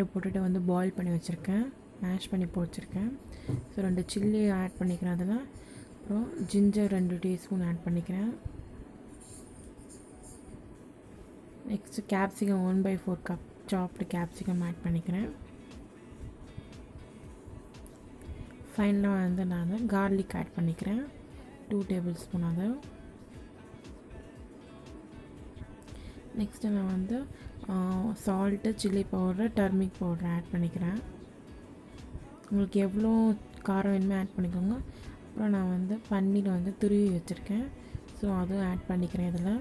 ரெண்டு பொட்டேட்டோ வந்து பாயில் பண்ணி வச்சுருக்கேன் மேஷ் பண்ணி போச்சிருக்கேன் ஸோ ரெண்டு சில்லி ஆட் பண்ணிக்கிறேன் அதில் அப்புறம் ஜிஞ்சர் ரெண்டு டீஸ்பூன் ஆட் பண்ணிக்கிறேன் next capsicum one by four cup chopped capsicum add பண்ணிக்கிறேன் ஃபைனலாக வந்து நான் கார்லிக் ஆட் பண்ணிக்கிறேன் டூ டேபிள் ஸ்பூன் அதை நெக்ஸ்ட்டு நான் வந்து salt chilli powder turmeric powder add பண்ணிக்கிறேன் உங்களுக்கு எவ்வளோ காரம் வேணுமோ ஆட் பண்ணிக்கோங்க அப்புறம் நான் வந்து பன்னீர் வந்து துருவி வச்சுருக்கேன் ஸோ அதுவும் ஆட் பண்ணிக்கிறேன் இதில்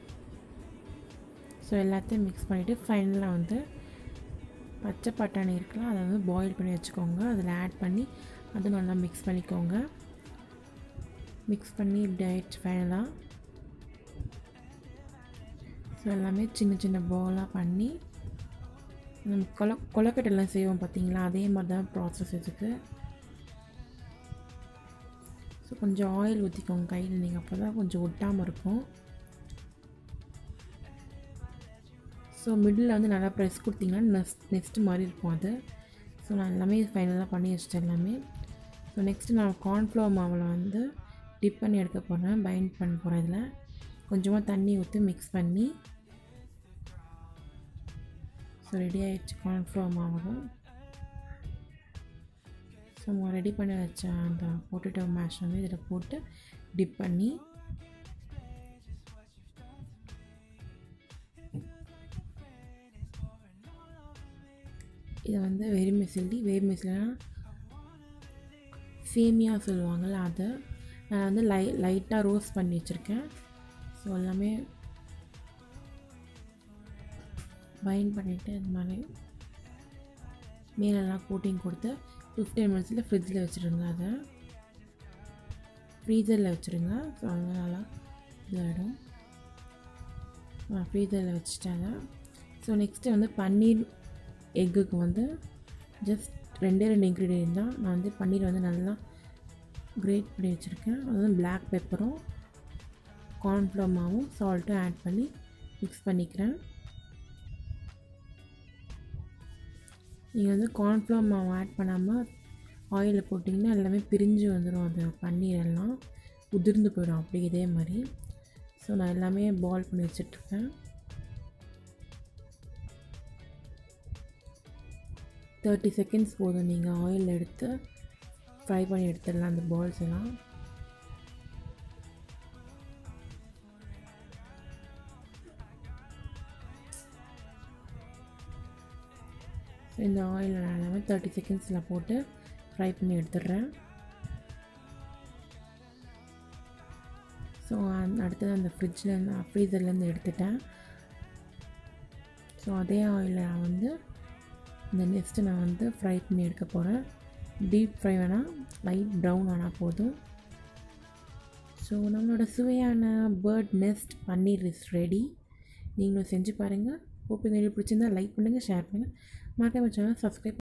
ஸோ எல்லாத்தையும் மிக்ஸ் பண்ணிவிட்டு ஃபைனலாக வந்து பச்சை பட்டாணி இருக்குல்ல அதை வந்து பாயில் பண்ணி வச்சுக்கோங்க அதில் ஆட் பண்ணி அது நல்லா மிக்ஸ் பண்ணிக்கோங்க மிக்ஸ் பண்ணி இப்படி ஆயிடுச்சு ஃபைனலாக ஸோ எல்லாமே சின்ன சின்ன பாலாக பண்ணி நம்ம கொல கொலக்கட்டெல்லாம் செய்வோம் பார்த்தீங்களா அதே மாதிரி தான் ப்ராசஸ் இதுக்கு ஸோ கொஞ்சம் ஆயில் ஊற்றிக்கோங்க கையில் நீங்கள் அப்போ தான் கொஞ்சம் ஒட்டாமல் இருக்கும் ஸோ மிடில் வந்து நல்லா ப்ரெஸ் கொடுத்தீங்கன்னா நெக்ஸ்ட் நெக்ஸ்ட்டு மாதிரி இருக்கும் அது ஸோ நான் எல்லாமே ஃபைனலாக பண்ணி வச்சிட்டேன் எல்லாமே ஸோ நெக்ஸ்ட்டு நான் கார்ன்ஃப்ளவர் மாவில் வந்து டிப் பண்ணி எடுக்க போகிறேன் பைண்ட் பண்ண போகிறேன் இதில் கொஞ்சமாக தண்ணி ஊற்றி மிக்ஸ் பண்ணி ஸோ ரெடி ஆகிடுச்சு கார்ன்ஃப்ளவர் மாவு ஸோ நம்ம ரெடி பண்ணி வச்ச அந்த பொட்டேட்டோ மேஷ் வந்து இதில் போட்டு டிப் பண்ணி இது வந்து வெறுமிசில்லி வெறுமிசிலினா சேமியா சொல்லுவாங்கள்ல அதை நான் வந்து லை லைட்டாக ரோஸ்ட் பண்ணி வச்சுருக்கேன் ஸோ எல்லாமே பைண்ட் பண்ணிவிட்டு இது மாதிரி மேலெல்லாம் கோட்டிங் கொடுத்து ஃபிஃப்டீன் மினிட்ஸில் ஃப்ரிட்ஜில் வச்சுருங்க அதை ஃப்ரீசரில் வச்சுருங்க ஸோ அதனால இதாகிடும் நான் ஃப்ரீசரில் வச்சுட்டேன் ஸோ நெக்ஸ்ட்டு வந்து பன்னீர் எக்குக்கு வந்து ஜஸ்ட் ரெண்டே ரெண்டு இன்க்ரீடியன்ட் தான் நான் வந்து பன்னீர் வந்து நல்லா கிரேட் பண்ணி வச்சுருக்கேன் அது வந்து பிளாக் பெப்பரும் கார்ன்ஃப்ளவர் மாவும் சால்ட்டும் ஆட் பண்ணி மிக்ஸ் பண்ணிக்கிறேன் நீங்கள் வந்து கார்ன்ஃப்ளவர் மாவு ஆட் பண்ணாமல் ஆயிலில் போட்டிங்கன்னா எல்லாமே பிரிஞ்சு வந்துடும் அது பன்னீர் எல்லாம் உதிர்ந்து போயிடும் அப்படி இதே மாதிரி ஸோ நான் எல்லாமே பால் பண்ணி வச்சிட்ருக்கேன் தேர்ட்டி செகண்ட்ஸ் போதும் நீங்கள் ஆயில் எடுத்து ஃப்ரை பண்ணி எடுத்துடலாம் அந்த பால்ஸ் எல்லாம் ஸோ இந்த ஆயில் நான் எல்லாமே தேர்ட்டி செகண்ட்ஸில் போட்டு ஃப்ரை பண்ணி எடுத்துடுறேன் ஸோ அடுத்தது அந்த ஃப்ரிட்ஜில் ஃப்ரீசர்லேருந்து எடுத்துட்டேன் ஸோ அதே ஆயிலில் நான் வந்து இந்த நெக்ஸ்ட்டு நான் வந்து ஃப்ரை பண்ணி எடுக்க போகிறேன் டீப் ஃப்ரை வேணால் லைட் ப்ரௌன் ஆனால் போதும் ஸோ நம்மளோட சுவையான bird nest paneer is ready நீங்களும் செஞ்சு பாருங்கள் ஹோப் இந்த வீடியோ பிடிச்சிருந்தா லைக் பண்ணுங்கள் ஷேர் பண்ணுங்கள் மறக்காம சேனல் சப்ஸ்கிரைப்